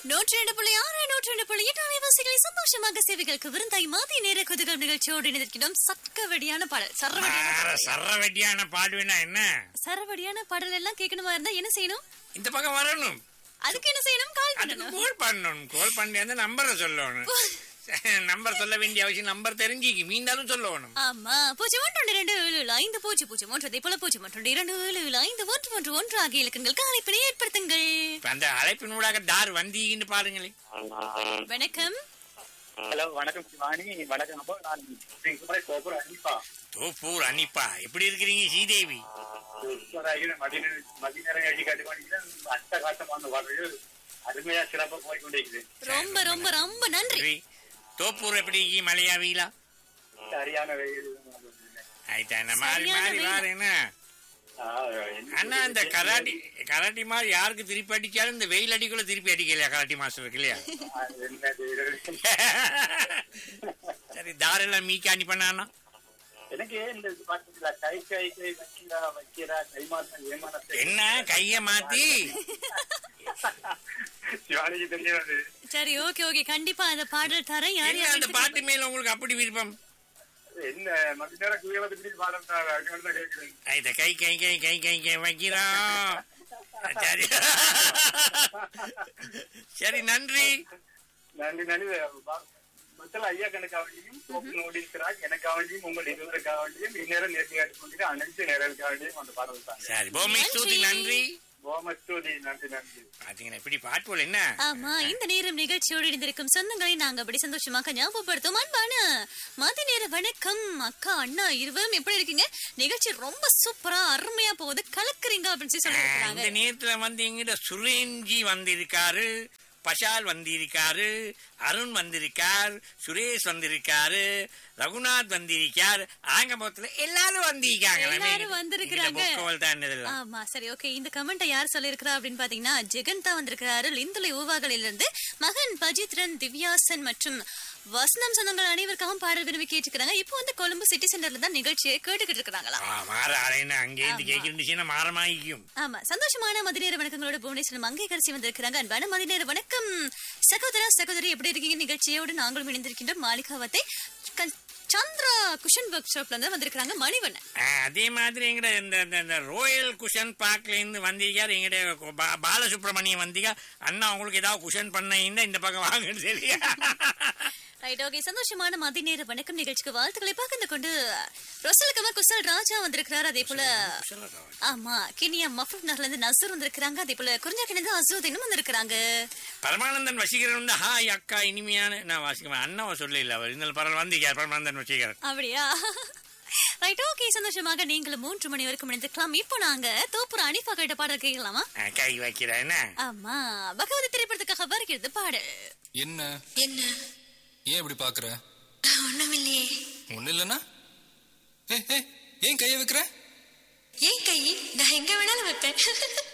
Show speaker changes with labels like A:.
A: நூற்றி ரெண்டு புள்ளி ஆறு நூற்றி ரெண்டு புள்ளி எட்டு அலைவாசிகளை சந்தோஷமாக சேவைகளுக்கு விருந்தாய் மாதி நேர குதுகள் நிகழ்ச்சியோடு இணைந்திருக்கிறோம் சக்கவடியான பாடல் சரவடியான
B: ஆற
A: பாடல்.
B: சர்ற வெட்டியான பாடுவேனா என்ன
A: சரவடியான பாடல் எல்லாம் கேட்கணுமா இருந்தா என்ன செய்யணும்
B: இந்த பக்கம் வரணும்
A: அதுக்கு என்ன செய்யணும் கால்
B: அதுக்கு
A: பண்ணணும்
B: கோல் பண்ணணும் கோல் பண்ணி அந்த நம்பரை சொல்லணும் நம்பர் சொல்ல வேண்டிய அவசியம் நம்பர் தெரிஞ்சிக்கு மீண்டாலும் சொல்லணும்
A: ஆமா பூஜ்ஜியம் ஒன்று ஒன்று இரண்டு ஏழு ஏழு ஐந்து பூஜ்ஜியம் பூஜ்ஜியம் ஒன்று அதே போல பூஜ்ஜியம் ஒன்று ஒன்று இரண்டு ஏழு ஏழு ஐந்து ஒன்று ஒன்று ஒன்று ஆகிய இலக்கங்களுக்கு அழைப்பினை ஏற்படுத்துங்கள்
B: இப்ப அந்த அழைப்பினூடாக தார் வந்தீங்கன்னு பாருங்களேன்
A: வணக்கம்
C: ஹலோ வணக்கம் சிவானி வணக்கம் அப்போ நான் குமரை கோபுரம் அனிப்பா
B: தோப்பூர் அனிப்பா எப்படி இருக்கிறீங்க ஸ்ரீதேவி
C: மதிய மதிய நேரம் எழுதி காட்டி பண்ணிக்கிறேன் அட்ட காட்டமான வாழ்வு அருமையா சிறப்பா போய் கொண்டிருக்குது
A: ரொம்ப ரொம்ப ரொம்ப நன்றி
B: சரி. தோப்பூர் எப்படி இருக்கீங்க மலையா வீலா
C: சரியான வெயில்
B: ஆயிட்டா இந்த மாதிரி
A: சரியான
B: மாதிரி
A: வெயில்.
B: வாருன்னா
C: ஆ, என்ன
B: அண்ணா இந்த கராட்டி கராட்டி மாதிரி யாருக்கு திருப்பி அடிச்சாலும் இந்த வெயில் அடிக்குள்ள திருப்பி அடிக்கலையா கராட்டி மாஸ்டர் இருக்கு இல்லையா
C: ஆ, என்னது இது?
B: சரி தாரெல்லாம் மீக்கி அனுப்பினானா
C: எனக்கு இந்த இது பாத்தீங்களா கை கை கை வைக்கிறா வைக்கிறா கை மாத்தம் ஏமானத்தை
B: என்ன கைய மாத்தி
C: சிவானிக்கு தெரியாது
A: சரி ஓகே ஓகே கண்டிப்பா அந்த பாடல் தரேன் யார்
B: என்ன
A: யார்
B: அந்த பாட்டு மேல உங்களுக்கு அப்படி விருப்பம்
C: என்ன மதிய நேரம் குயவத்துக்கு பாடம் தான் அதுக்காக தான் கேட்கிறேன்
B: ஆயிட்ட கை கை கை கை கை கை வைக்கிறோம் சரி சரி நன்றி
C: நன்றி நன்றி மக்கள் ஐயா கணக்காவண்டியும் கோப்பு நோடி இருக்கிறார் எனக்காவண்டியும் உங்கள் இருவருக்காவண்டியும் இந்நேரம் நேர்த்தி காட்டிக் கொண்டிருக்க அனைத்து நேரங்களுக்காவண்டியும் அந்த பாடல் தான்
B: சரி பூமி ஸ்துதி நன்றி
C: ஓமஸ்தூதி நன்றி நன்றி
B: பாத்தீங்கன்னா இப்படி பாட்டு போல என்ன
A: ஆமா இந்த நேரம் நிகழ்ச்சியோடு இணைந்திருக்கும் சொந்தங்களை நாங்க அப்படி சந்தோஷமாக ஞாபகப்படுத்தும் அன்பான மதி நேர வணக்கம் அக்கா அண்ணா இருவரும் எப்படி இருக்கீங்க நிகழ்ச்சி ரொம்ப சூப்பரா அருமையா போகுது கலக்குறீங்க அப்படின்னு சொல்லி
B: ஆஹ்,
A: சொல்லிருக்காங்க
B: இந்த நேரத்துல வந்து எங்கிட்ட சுரேன்ஜி வந்திருக்காரு பஷால் வந்திருக்காரு அருண் வந்திருக்கார் சுரேஷ் வந்திருக்காரு ரகுநாத் வந்திருக்கார் ஆங்கபோத்துல எல்லாரும் வந்திருக்காங்க
A: எல்லாரும் வந்திருக்கிறாங்க.
B: தான் இதெல்லாம்
A: ஆமா சரி ஓகே இந்த கமெண்ட்டை யார் சொல்லிருக்கிறா அப்படின்னு பாத்தீங்கன்னா ஜெகன் தான் வந்திருக்கிறாரு லிந்துலை ஊவாகளில் இருந்து மகன் பஜித்ரன் திவ்யாசன் மற்றும் வசனம் சொந்தங்கள் அனைவருக்காகவும் பாடல் விரும்பி கேட்டுக்கிறாங்க இப்போ வந்து கொழும்பு சிட்டி சென்டர்ல தான் நிகழ்ச்சியை கேட்டுக்கிட்டு இருக்கிறாங்களா
B: ஆ, மாற ஆளைன்னா அங்கே இருந்து கேட்கிருந்துச்சுன்னா மாறமாயிக்கும்
A: ஆமா சந்தோஷமான மதிநேர வணக்கங்களோட புவனேஸ்வரம் மங்கை கரிசி வந்திருக்கிறாங்க அன்பான மதிநேர வணக்கம் சகோதரா சகோதரி எப்படி இருக்கீங்க நிகழ்ச்சியோடு நாங்களும் இணைந்திருக்கின்றோம் மாளிகாவத்தை கன்- சந்திரா குஷன் ஒர்க் ஷாப்ல இருந்து வந்திருக்கிறாங்க மணிவண்ணன்
B: ஆ, அதே மாதிரி எங்கட இந்த இந்த- இந்த ரோயல் குஷன் பார்க்ல இருந்து வந்திருக்காரு எங்கட பா- பாலசுப்ரமணியம் வந்தீங்க அண்ணா உங்களுக்கு ஏதாவது குஷன் பண்ண இந்த பக்கம் வாங்கன்னு சொல்லி
A: ரைட் ஓகே சந்தோஷமான மதிநேர வணக்கம் நிகழ்ச்சிக்கு வாழ்த்துக்களை பகிர்ந்து கொண்டு ரொசலுக்கமா குசல் ராஜா வந்திருக்கிறார் அதே போல ஆமா கினியா மஃபூப் நகர்ல இருந்து நசூர் வந்திருக்கிறாங்க அதே போல குறிஞ்சாக்கிலிருந்து அசூதினும் வந்திருக்கிறாங்க
B: பரமானந்தன் வசீகரன் வந்து ஹாய் அக்கா இனிமையான நான் வாசிக்குவேன் அண்ணாவை சொல்ல இல்லை அவர் இந்த பரவாயில்ல வந்திருக்கார் பரமானந்தன் வசீகரன்
A: அப்படியா ரைட் ஓகே சந்தோஷமாக நீங்களும் மூன்று மணி வரைக்கும் இணைந்துக்கலாம் இப்போ நாங்க தோப்புற அனிஃபா கேட்ட பாடல் கேட்கலாமா
B: ஆ, கை வைக்கிறேன் என்ன
A: ஆமா பகவதி திரைப்படத்துக்காக வருகிறது பாடல்
D: என்ன
E: என்ன
D: ஏன் இப்படி பாக்குற
E: ஒண்ணுமில்லையே
D: ஒண்ணு இல்லைன்னா ஏய், ஏய், ஏன் கைய வைக்கிற
E: ஏன் கை நான் எங்க வேணாலும் வைப்பேன்